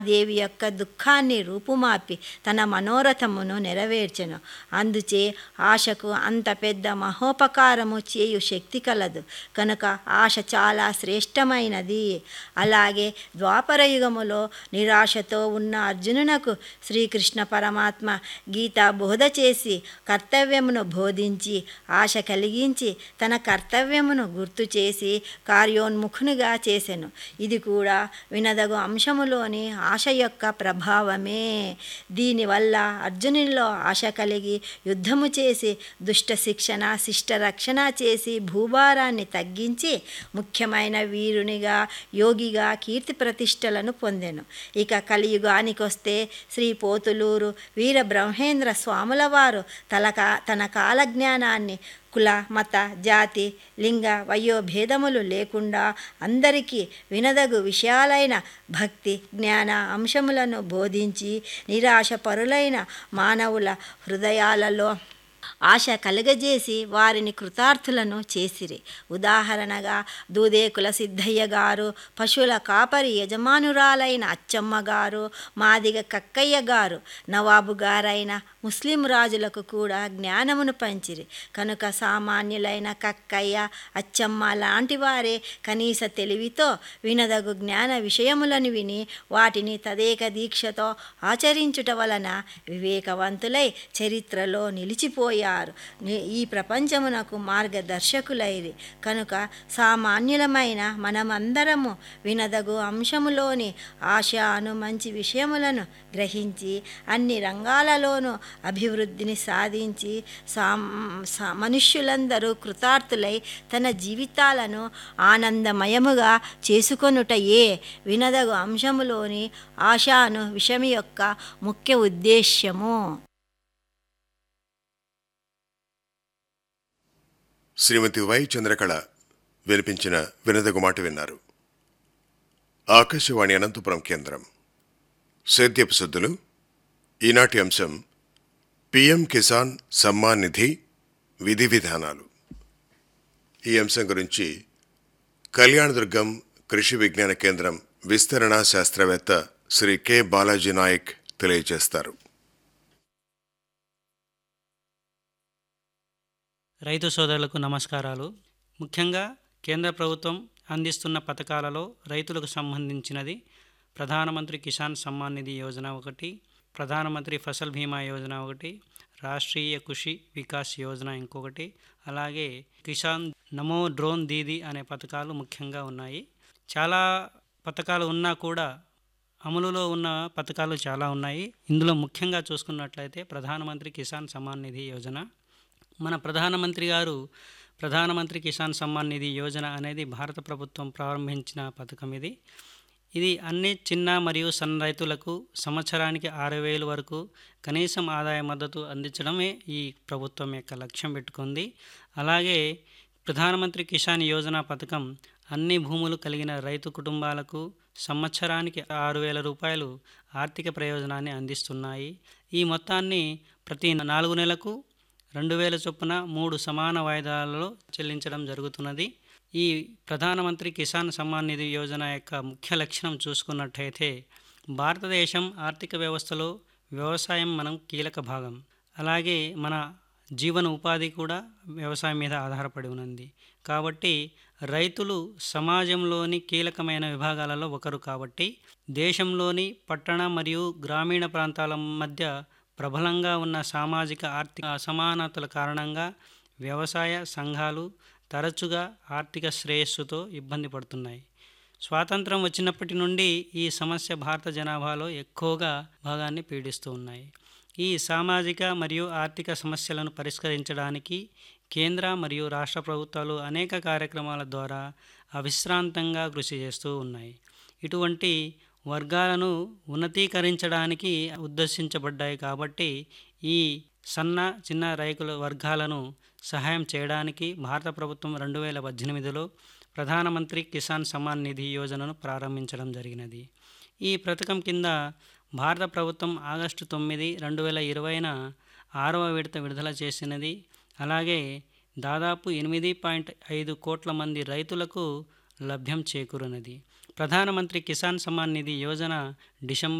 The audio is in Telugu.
దేవి యొక్క దుఃఖాన్ని రూపుమాపి తన మనోరథమును నెరవేర్చెను అందుచే ఆశకు అంత పెద్ద మహోపకారము చేయు శక్తి కలదు కనుక ఆశ చాలా శ్రేష్టమైనది అలాగే ద్వాపరయుగములో నిరాశతో ఉన్న అర్జునునకు శ్రీకృష్ణ పరమాత్మ గీత బోధ చేసి కర్తవ్యమును బోధించి ఆశ కలిగించి తన కర్తవ్యమును గుర్తు చేసి కార్యోన్ముఖునిగా చేసెను ఇది కూడా వినదగు అంశములోని ఆశ యొక్క ప్రభావమే దీనివల్ల అర్జునునిలో ఆశ కలిగి యుద్ధము చేసి దుష్ట శిక్షణ శిష్ట రక్షణ చేసి భూభారాన్ని తగ్గించి ముఖ్యమైన వీరునిగా యోగిగా కీర్తి ప్రతిష్టలను పొందెను ఇక కలియుగానికొస్తే శ్రీ పోతులూరు వీర బ్రహ్మేంద్ర స్వాముల వారు తలక తన కాలజ్ఞానాన్ని కుల మత జాతి లింగ వయోభేదములు లేకుండా అందరికీ వినదగు విషయాలైన భక్తి జ్ఞాన అంశములను బోధించి నిరాశపరులైన మానవుల హృదయాలలో ఆశ కలుగజేసి వారిని కృతార్థులను చేసిరి ఉదాహరణగా దూదేకుల సిద్ధయ్య గారు పశువుల కాపరి యజమానురాలైన అచ్చమ్మ గారు మాదిగ కక్కయ్య గారు నవాబు గారైన ముస్లిం రాజులకు కూడా జ్ఞానమును పంచిరి కనుక సామాన్యులైన కక్కయ్య అచ్చమ్మ లాంటి వారే కనీస తెలివితో వినదగు జ్ఞాన విషయములను విని వాటిని తదేక దీక్షతో ఆచరించుట వలన వివేకవంతులై చరిత్రలో నిలిచిపోయారు ఈ ప్రపంచమునకు మార్గదర్శకులైరి కనుక సామాన్యులమైన మనమందరము వినదగు అంశములోని ఆశ అను మంచి విషయములను గ్రహించి అన్ని రంగాలలోనూ అభివృద్ధిని సాధించి సా మనుష్యులందరూ కృతార్థులై తన జీవితాలను ఆనందమయముగా చేసుకొనుటయే వినదగు అంశములోని ఆశాను విషయం యొక్క ముఖ్య ఉద్దేశ్యము శ్రీమతి వై చంద్రకళ వినిపించిన వినదగు మాట విన్నారు ఆకాశవాణి అనంతపురం కేంద్రం సేద్యపు సద్దులు ఈనాటి అంశం పిఎం కిసాన్ సమ్మాన్ నిధి విధి విధానాలు ఈ అంశం గురించి కళ్యాణదుర్గం కృషి విజ్ఞాన కేంద్రం విస్తరణ శాస్త్రవేత్త శ్రీ కె బాలాజీ నాయక్ తెలియజేస్తారు రైతు సోదరులకు నమస్కారాలు ముఖ్యంగా కేంద్ర ప్రభుత్వం అందిస్తున్న పథకాలలో రైతులకు సంబంధించినది ప్రధానమంత్రి కిసాన్ సమ్మాన్ నిధి యోజన ఒకటి ప్రధానమంత్రి ఫసల్ బీమా యోజన ఒకటి రాష్ట్రీయ కృషి వికాస్ యోజన ఇంకొకటి అలాగే కిసాన్ నమో డ్రోన్ దీది అనే పథకాలు ముఖ్యంగా ఉన్నాయి చాలా పథకాలు ఉన్నా కూడా అమలులో ఉన్న పథకాలు చాలా ఉన్నాయి ఇందులో ముఖ్యంగా చూసుకున్నట్లయితే ప్రధానమంత్రి కిసాన్ సమ్మాన్ నిధి యోజన మన ప్రధానమంత్రి గారు ప్రధానమంత్రి కిసాన్ సమ్మాన్ నిధి యోజన అనేది భారత ప్రభుత్వం ప్రారంభించిన పథకం ఇది ఇది అన్ని చిన్న మరియు సన్న రైతులకు సంవత్సరానికి ఆరు వేలు వరకు కనీసం ఆదాయ మద్దతు అందించడమే ఈ ప్రభుత్వం యొక్క లక్ష్యం పెట్టుకుంది అలాగే ప్రధానమంత్రి కిసాన్ యోజన పథకం అన్ని భూములు కలిగిన రైతు కుటుంబాలకు సంవత్సరానికి ఆరు వేల రూపాయలు ఆర్థిక ప్రయోజనాన్ని అందిస్తున్నాయి ఈ మొత్తాన్ని ప్రతి నాలుగు నెలలకు రెండు వేల చొప్పున మూడు సమాన వాయిదాలలో చెల్లించడం జరుగుతున్నది ఈ ప్రధానమంత్రి కిసాన్ సమ్మాన్ నిధి యోజన యొక్క ముఖ్య లక్షణం చూసుకున్నట్టయితే భారతదేశం ఆర్థిక వ్యవస్థలో వ్యవసాయం మనం కీలక భాగం అలాగే మన జీవన ఉపాధి కూడా వ్యవసాయం మీద ఆధారపడి ఉన్నది కాబట్టి రైతులు సమాజంలోని కీలకమైన విభాగాలలో ఒకరు కాబట్టి దేశంలోని పట్టణ మరియు గ్రామీణ ప్రాంతాల మధ్య ప్రబలంగా ఉన్న సామాజిక ఆర్థిక అసమానతల కారణంగా వ్యవసాయ సంఘాలు తరచుగా ఆర్థిక శ్రేయస్సుతో ఇబ్బంది పడుతున్నాయి స్వాతంత్రం వచ్చినప్పటి నుండి ఈ సమస్య భారత జనాభాలో ఎక్కువగా భాగాన్ని పీడిస్తూ ఉన్నాయి ఈ సామాజిక మరియు ఆర్థిక సమస్యలను పరిష్కరించడానికి కేంద్ర మరియు రాష్ట్ర ప్రభుత్వాలు అనేక కార్యక్రమాల ద్వారా అవిశ్రాంతంగా కృషి చేస్తూ ఉన్నాయి ఇటువంటి వర్గాలను ఉన్నతీకరించడానికి ఉద్దేశించబడ్డాయి కాబట్టి ఈ సన్న చిన్న రైతుల వర్గాలను సహాయం చేయడానికి భారత ప్రభుత్వం రెండు వేల పద్దెనిమిదిలో ప్రధానమంత్రి కిసాన్ సమ్మాన్ నిధి యోజనను ప్రారంభించడం జరిగినది ఈ పథకం కింద భారత ప్రభుత్వం ఆగస్టు తొమ్మిది రెండు వేల ఇరవైన ఆరవ విడత విడుదల చేసినది అలాగే దాదాపు ఎనిమిది పాయింట్ ఐదు కోట్ల మంది రైతులకు లభ్యం చేకూరినది ప్రధానమంత్రి కిసాన్ సమ్మాన్ నిధి యోజన డిసెంబర్